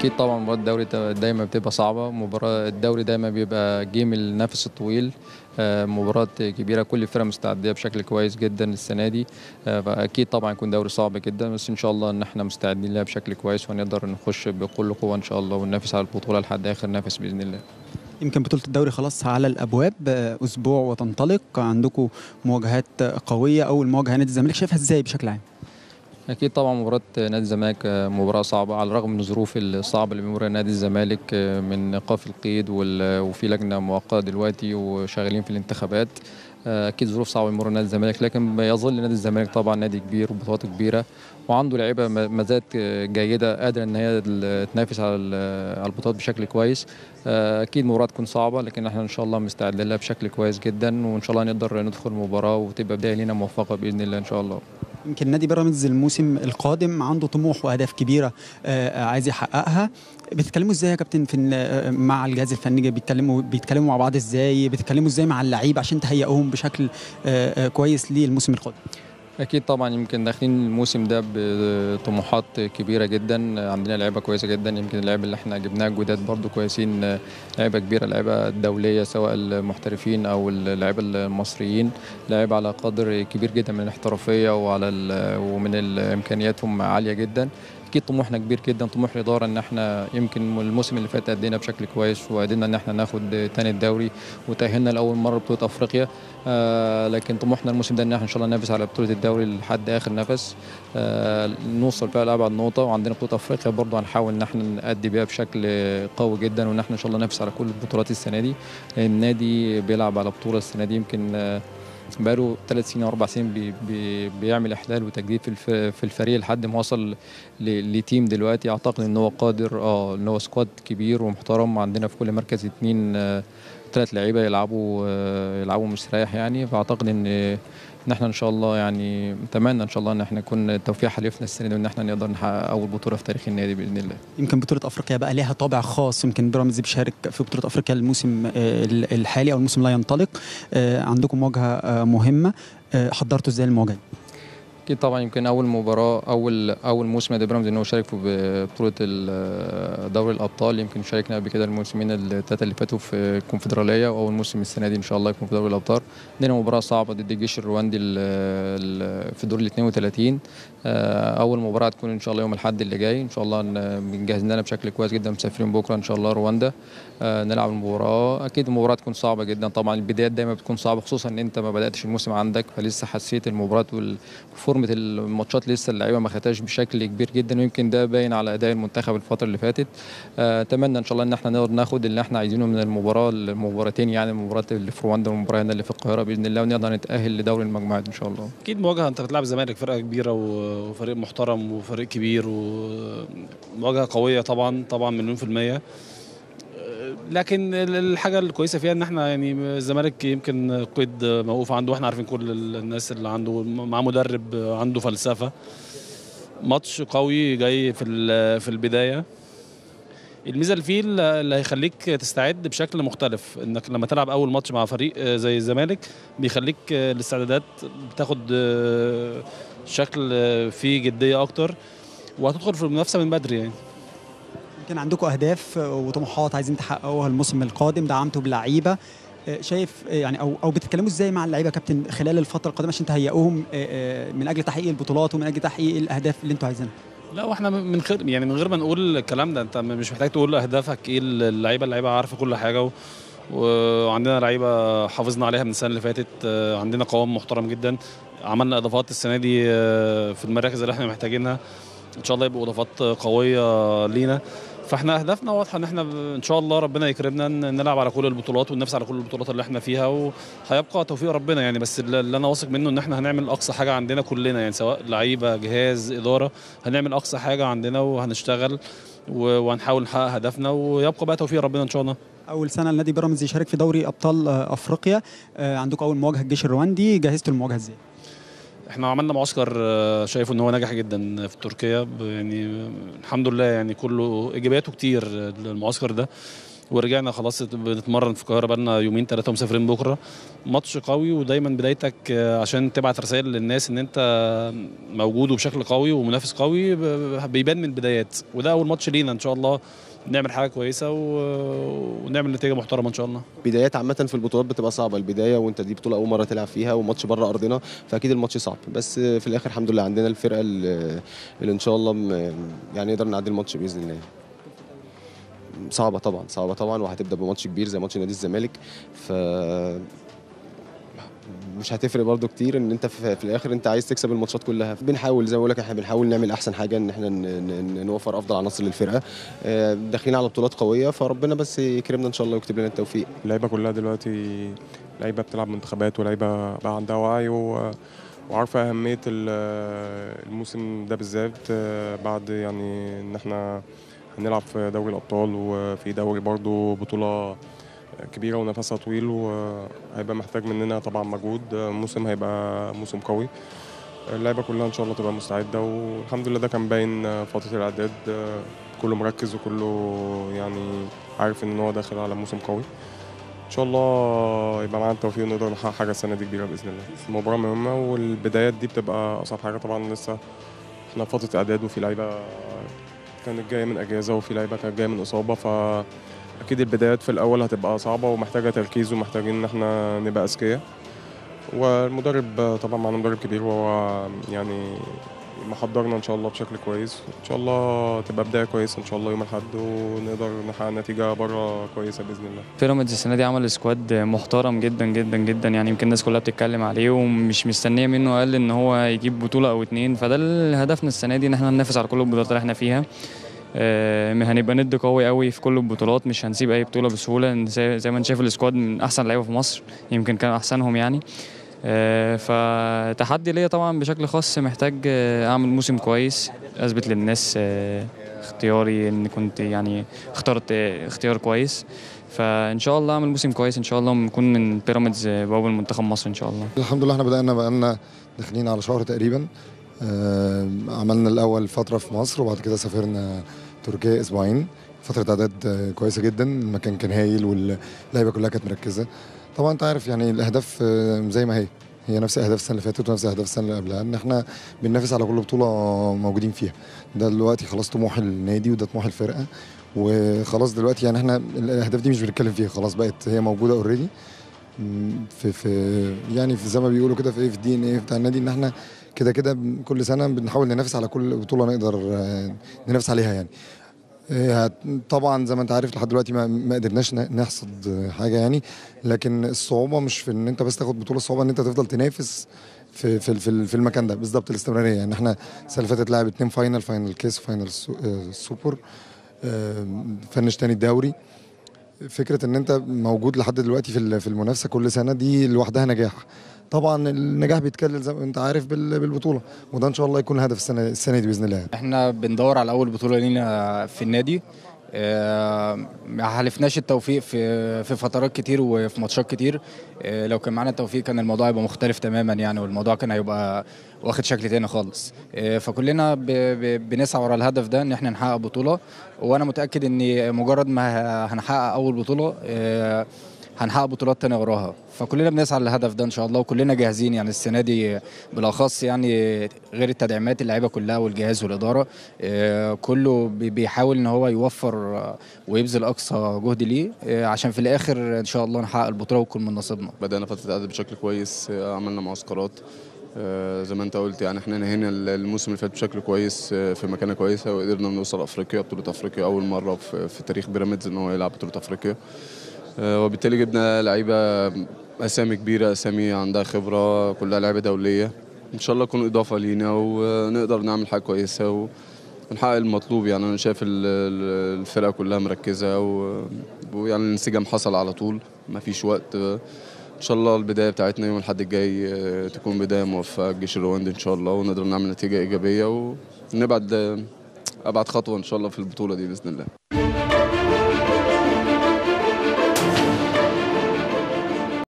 اكيد طبعا مباراه الدوري دا- دايما بتبقى صعبه مباراه الدوري دايما بيبقى جيم النفس الطويل آه، مباراه كبيره كل الفرق مستعديه بشكل كويس جدا السنه دي آه، فاكيد طبعا يكون دوري صعب جدا بس ان شاء الله ان احنا مستعدين لها بشكل كويس ونقدر نخش بكل قوه ان شاء الله وننافس على البطوله لحد اخر نفس باذن الله يمكن بطولة الدوري خلاص على الأبواب آه، أسبوع وتنطلق عندكم مواجهات آه، قوية أول مواجهة نادي الزمالك شايفها إزاي بشكل عام؟ اكيد طبعا مباراه نادي الزمالك آه، مباراه صعبه على الرغم من الظروف الصعبه اللي بيمر نادي الزمالك آه، من ايقاف القيد وال- وفي لجنه مؤقته دلوقتي وشغالين في الانتخابات آه، اكيد ظروف صعبه بيمر نادي الزمالك لكن يظل نادي الزمالك طبعا نادي كبير وبطولاته كبيره وعنده لعيبه م- مزايا آه، جيده قادره ان هي ال- تنافس على ال- على البطولات بشكل كويس آه، اكيد مباراه تكون صعبه لكن احنا ان شاء الله مستعدين لها بشكل كويس جدا وان شاء الله نقدر ندخل المباراه وتبقى بدايه لينا موفقه باذن الله ان شاء الله يمكن نادي بيراميدز الموسم القادم عنده طموح واهداف كبيره آه، عايز يحققها بتتكلموا ازاي يا كابتن في إن- آه، مع الجهاز الفني بيتكلموا بيتكلموا مع بعض ازاي بتتكلموا ازاي مع اللعيبه عشان تهيئوهم بشكل آه، آه، كويس للموسم القادم اكيد طبعا يمكن داخلين الموسم ده بطموحات كبيره جدا عندنا لعيبه كويسه جدا يمكن اللعيبه اللي احنا جبناها جداد برضو كويسين لعيبه كبيره لعيبه دوليه سواء المحترفين او اللعيبه المصريين لعيبه على قدر كبير جدا من الاحترافيه وعلى ال- ومن ال- امكانياتهم عاليه جدا اكيد طموحنا كبير جدا طموح الاداره ان احنا يمكن الموسم اللي فات ادينا بشكل كويس وقدرنا ان احنا ناخد تاني الدوري وتاهلنا لاول مره بطوله افريقيا آه لكن طموحنا الموسم ده ان احنا ان شاء الله ننافس على بطوله الدوري لحد اخر نفس آه نوصل فيها لابعد نقطه وعندنا بطوله افريقيا برضه هنحاول ان احنا نأدي بيها بشكل قوي جدا وان احنا ان شاء الله ننافس على كل البطولات السنه دي لان النادي بيلعب على بطوله السنه دي يمكن آه بقاله ثلاث سنين او اربع سنين بي بي بيعمل احلال وتجديد في الف في الفريق لحد ما وصل ل- لتيم دلوقتي اعتقد ان هو قادر اه ان هو سكواد كبير ومحترم عندنا في كل مركز اتنين آه ثلاث لعيبه يلعبوا آه يلعبوا مستريح يعني فاعتقد ان ان احنا ان شاء الله يعني نتمنى ان شاء الله ان احنا يكون التوفيق حليفنا السنه دي وان احنا نقدر نحقق اول بطوله في تاريخ النادي باذن الله يمكن بطوله افريقيا بقى ليها طابع خاص يمكن بيراميدز بيشارك في بطوله افريقيا الموسم آه، الحالي او الموسم لا ينطلق آه، عندكم مواجهه آه، مهمه آه، حضرتوا ازاي المواجهه دي؟ اكيد طبعا يمكن اول مباراه اول اول موسم نادي بيراميدز ان هو شارك في بطوله ال- دوري الابطال يمكن شاركنا قبل كده الموسمين الثلاثه اللي فاتوا في الكونفدراليه واول موسم السنه دي ان شاء الله يكون في دوري الابطال عندنا مباراه صعبه ضد الجيش الرواندي ال- ال- في الدور ال 32 آه، اول مباراه تكون ان شاء الله يوم الاحد اللي جاي ان شاء الله ن- بنجهز لنا بشكل كويس جدا مسافرين بكره ان شاء الله رواندا آه، نلعب المباراه اكيد المباراه تكون صعبه جدا طبعا البدايات دايما بتكون صعبه خصوصا ان انت ما بداتش الموسم عندك فلسه حسيت المباراه وال- وفورمه الماتشات لسه اللعيبه ما خدتهاش بشكل كبير جدا ويمكن ده باين على اداء المنتخب الفتره اللي فاتت آه، اتمنى ان شاء الله ان احنا نقدر ناخد اللي احنا عايزينه من المباراه المباراتين يعني المباراه اللي في رواندا والمباراه هنا اللي في القاهره باذن الله ونقدر نتاهل لدوري المجموعات ان شاء الله اكيد مواجهه انت بتلعب الزمالك فرقه كبيره و- وفريق محترم وفريق كبير ومواجهه قويه طبعا طبعا مليون في الميه لكن ال- الحاجه الكويسه فيها ان احنا يعني الزمالك يمكن قيد موقوف عنده واحنا عارفين كل ال- الناس اللي عنده مع مدرب عنده فلسفه ماتش قوي جاي في ال- في البدايه الميزه اللي فيه اللي هيخليك تستعد بشكل مختلف انك لما تلعب اول ماتش مع فريق زي الزمالك بيخليك الاستعدادات بتاخد شكل فيه جديه اكتر وهتدخل في المنافسه من بدري يعني يمكن عندكم اهداف آه، وطموحات عايزين تحققوها الموسم القادم دعمتوا بلعيبه آه، شايف آه، يعني او او بتتكلموا ازاي مع اللعيبه يا كابتن خلال الفتره القادمه عشان تهيئوهم آه، آه، من اجل تحقيق البطولات ومن اجل تحقيق الاهداف اللي انتوا عايزينها لا واحنا من غير يعني من غير ما نقول الكلام ده انت مش محتاج تقول اهدافك ايه اللعيبه اللعيبه عارفه كل حاجه و... وعندنا لعيبه حافظنا عليها من السنه اللي فاتت آه، عندنا قوام محترم جدا عملنا اضافات السنه دي آه، في المراكز اللي احنا محتاجينها ان شاء الله يبقوا اضافات قويه لينا فاحنا اهدافنا واضحه ان احنا ب- ان شاء الله ربنا يكرمنا ان نلعب على كل البطولات وننافس على كل البطولات اللي احنا فيها وهيبقى توفيق ربنا يعني بس اللي اللي انا واثق منه ان احنا هنعمل اقصى حاجه عندنا كلنا يعني سواء لعيبه جهاز اداره هنعمل اقصى حاجه عندنا وهنشتغل و- وهنحاول نحقق هدفنا ويبقى بقى توفيق ربنا ان شاء الله اول سنه لنادي بيراميدز يشارك في دوري ابطال آه، افريقيا آه، عندكم اول مواجهه الجيش الرواندي جهزتوا المواجهه ازاي احنا عملنا معسكر آه، شايفه ان هو نجح جدا في تركيا ب- يعني آه، الحمد لله يعني كله ايجابياته كتير آه، المعسكر ده ورجعنا خلاص بنتمرن في القاهره بقالنا يومين ثلاثه ومسافرين بكره ماتش قوي ودايما بدايتك آه، عشان تبعت رسائل للناس ان انت موجود وبشكل قوي ومنافس قوي ب- بيبان من البدايات وده اول ماتش لينا ان شاء الله نعمل حاجه كويسه و- ونعمل نتيجه محترمه ان شاء الله بدايات عامة في البطولات بتبقى صعبة البداية وانت دي بطولة أول مرة تلعب فيها وماتش بره أرضنا فأكيد الماتش صعب بس في الآخر الحمد لله عندنا الفرقة اللي اللي إن شاء الله م- يعني نقدر نعدي الماتش بإذن الله صعبة طبعا صعبة طبعا وهتبدأ بماتش كبير زي ماتش نادي الزمالك ف مش هتفرق برضو كتير ان انت في, في الاخر انت عايز تكسب الماتشات كلها بنحاول زي ما بقول لك احنا بنحاول نعمل احسن حاجه ان احنا ن- ن- نوفر افضل عناصر للفرقه آه، داخلين على بطولات قويه فربنا بس يكرمنا ان شاء الله ويكتب لنا التوفيق اللعيبه كلها دلوقتي لعيبه بتلعب منتخبات ولعيبه بقى عندها وعي و... وعارفه اهميه ال- الموسم ده بالذات آه، بعد يعني ان احنا هنلعب في دوري الابطال وفي دوري برضو بطوله كبيره ونفسها طويل وهيبقى محتاج مننا طبعا مجهود آه، موسم هيبقى موسم قوي اللعيبه كلها ان شاء الله تبقى مستعده والحمد لله ده كان باين آه، فتره الاعداد آه، كله مركز وكله يعني عارف ان هو داخل على موسم قوي ان شاء الله يبقى معانا التوفيق ونقدر نحقق حاجه السنه دي كبيره باذن الله المباراه مهمه والبدايات دي بتبقى اصعب حاجه طبعا لسه احنا في فتره اعداد وفي لعيبه كانت جايه من اجازه وفي لعيبه كانت جايه من اصابه فاكيد البدايات في الاول هتبقى صعبه ومحتاجه تركيز ومحتاجين ان احنا نبقى اذكياء والمدرب طبعا معانا مدرب كبير وهو يعني محضرنا ان شاء الله بشكل كويس ان شاء الله تبقى بدايه كويسه ان شاء الله يوم الاحد ونقدر نحقق نتيجه بره كويسه باذن الله بيراميدز السنه دي عمل سكواد محترم جدا جدا جدا يعني يمكن الناس كلها بتتكلم عليه ومش مستنيه منه اقل ان هو يجيب بطوله او اتنين فده ال- هدفنا السنه دي ان احنا ننافس على كل البطولات اللي احنا فيها آه، هنبقى ند قوي قوي في كل البطولات مش هنسيب اي بطوله بسهوله لأن زي, زي ما انت شايف السكواد من احسن لعيبه في مصر يمكن كان احسنهم يعني آه، فتحدي ليا طبعا بشكل خاص محتاج آه، اعمل موسم كويس اثبت للناس آه، اختياري ان كنت يعني اخترت آه، اختيار كويس فان شاء الله اعمل موسم كويس ان شاء الله ونكون من بيراميدز آه، باول منتخب مصر ان شاء الله الحمد لله احنا بدأنا بقالنا داخلين على شهر تقريبا آه، عملنا الأول فترة في مصر وبعد كده سافرنا تركيا أسبوعين فترة إعداد آه، كويسة جدا المكان كان هايل واللعيبة كلها كانت مركزة طبعا أنت عارف يعني الأهداف آه، زي ما هي هي نفس أهداف السنة اللي فاتت ونفس أهداف السنة اللي قبلها إن احنا بننافس على كل بطولة موجودين فيها ده دلوقتي خلاص طموح النادي وده طموح الفرقة وخلاص دلوقتي يعني احنا الأهداف دي مش بنتكلم فيها خلاص بقت هي موجودة اوريدي في في يعني في زي ما بيقولوا كده في ايه في الدي ان ايه بتاع النادي ان احنا كده كده بن- كل سنه بنحاول ننافس على كل بطوله نقدر آه، ننافس عليها يعني آه، هت- طبعا زي ما انت عارف لحد دلوقتي ما, ما قدرناش ن- نحصد آه، حاجه يعني لكن الصعوبه مش في ان انت بس تاخد بطوله الصعوبه ان انت تفضل تنافس في في في, في المكان ده بالظبط الاستمراريه يعني احنا السنه اللي فاتت لعب اتنين فاينل فاينل كيس وفاينل السو- آه، السوبر آه، فنش تاني الدوري فكره ان انت موجود لحد دلوقتي في ال- في المنافسه كل سنه دي لوحدها نجاح طبعا النجاح بيتكلل زي ما انت عارف بال- بالبطوله وده ان شاء الله يكون هدف السنه السنه دي باذن الله احنا بندور على اول بطوله لينا في النادي آه، ما حالفناش التوفيق في في فترات كتير وفي ماتشات كتير آه، لو كان معانا التوفيق كان الموضوع هيبقى مختلف تماما يعني والموضوع كان هيبقى واخد شكل تاني خالص آه، فكلنا ب- ب- بنسعى ورا الهدف ده ان احنا نحقق بطوله وانا متاكد ان مجرد ما ه- هنحقق اول بطوله آه، هنحقق بطولات تانية وراها فكلنا بنسعى للهدف ده ان شاء الله وكلنا جاهزين يعني السنه دي بالاخص يعني غير التدعيمات اللعيبه كلها والجهاز والاداره آه، كله بي- بيحاول ان هو يوفر آه، ويبذل اقصى جهد ليه آه، عشان في الاخر ان شاء الله نحقق البطوله وتكون من نصيبنا بدأنا فترة عدد بشكل كويس آه، عملنا معسكرات آه، زي ما انت قلت يعني احنا نهينا الموسم اللي فات بشكل كويس آه، في مكانه كويسه وقدرنا نوصل افريقيا بطوله افريقيا اول مره في, في تاريخ بيراميدز ان هو يلعب بطوله افريقيا آه، وبالتالي جبنا لعيبه اسامي كبيره اسامي عندها خبره كلها لعيبه دوليه ان شاء الله يكون اضافه لينا ونقدر نعمل حاجه كويسه و... ونحقق المطلوب يعني انا شايف ال- ال- الفرقه كلها مركزه و... ويعني الانسجام حصل على طول ما فيش وقت ان شاء الله البدايه بتاعتنا يوم الاحد الجاي آه، تكون بدايه موفقه الجيش الرواندي ان شاء الله ونقدر نعمل نتيجه ايجابيه ونبعد آه، ابعد خطوه ان شاء الله في البطوله دي باذن الله